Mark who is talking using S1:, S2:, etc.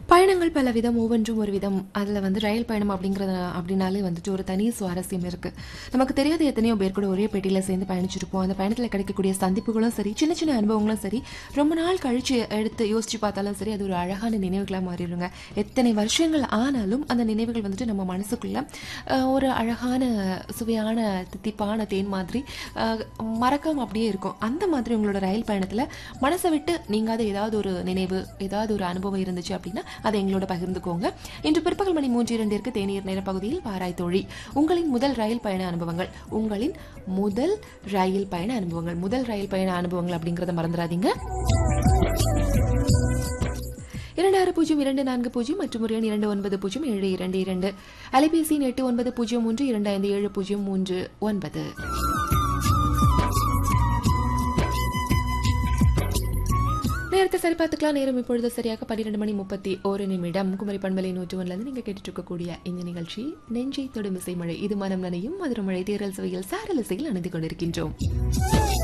S1: பயணங்கள் பல விதம் ஒவ்வொன்றும் ஒரு விதம் அதில் வந்து ரயில் பயணம் அப்படிங்கிறத அப்படின்னாலே வந்துட்டு ஒரு தனி சுவாரஸ்யம் இருக்கு நமக்கு தெரியாத எத்தனையோ பேர் கூட ஒரே பெட்டியில் சேர்ந்து பயணிச்சிருப்போம் அந்த பயணத்தில் கிடைக்கக்கூடிய சந்திப்புகளும் சரி சின்ன சின்ன அனுபவங்களும் சரி ரொம்ப நாள் கழிச்சு எடுத்து யோசிச்சு பார்த்தாலும் சரி அது ஒரு அழகான நினைவுகளாக மாறிடுங்க எத்தனை வருஷங்கள் ஆனாலும் அந்த நினைவுகள் வந்துட்டு நம்ம மனசுக்குள்ள அஹ், ஒரு அழகான சுவையான தித்திப்பான தேன் மாதிரி அஹ், மறக்காம அப்படியே இருக்கும் அந்த மாதிரி உங்களோட ரயில் பயணத்தில் மனசை விட்டு நீங்காத ஏதாவது ஒரு நினைவு ஏதாவது ஒரு அனுபவம் இருந்துச்சு அப்படின்னா அதை எங்களோட பகிர்ந்துக்கோங்க இன்று பிற்பகல் மணி மூன்று இரண்டிற்கு தேநீர் நேர பகுதியில் பாராய் தோழி உங்களின் முதல் ரயில் பயண அனுபவங்கள் உங்களின் முதல் ரயில் பயண அனுபவங்கள் முதல் ரயில் பயண அனுபவங்கள் அப்படிங்கறத மறந்துடாதீங்க இரண்டு ஆறு பூஜ்ஜியம் இரண்டு நான்கு பூஜ்ஜியம் மற்றும் ஒரு எண் இரண்டு ஒன்பது பூஜ்ஜியம் ஏழு இரண்டு இரண்டு அலைபேசி எண் எட்டு ஒன்பது பூஜ்ஜியம் மூன்று இரண்டு ஐந்து ஏழு பூஜ்ஜியம் மூன்று ஒன்பது நேரத்தை சரி பார்த்துக்கலாம் நேரம் இப்பொழுது சரியாக பன்னிரெண்டு மணி முப்பத்தி ஒரு நிமிடம் குமரி பண்பலை நூற்று ஒன்றிலிருந்து நீங்க கேட்டுட்டு இருக்கக்கூடிய இந்த நிகழ்ச்சி நெஞ்சை தொடும் இசை மழை இது மனம் நனையும் மதுரை மழை தேரல் சுவையில் சாரல் இசையில் அணிந்து கொண்டிருக்கின்றோம்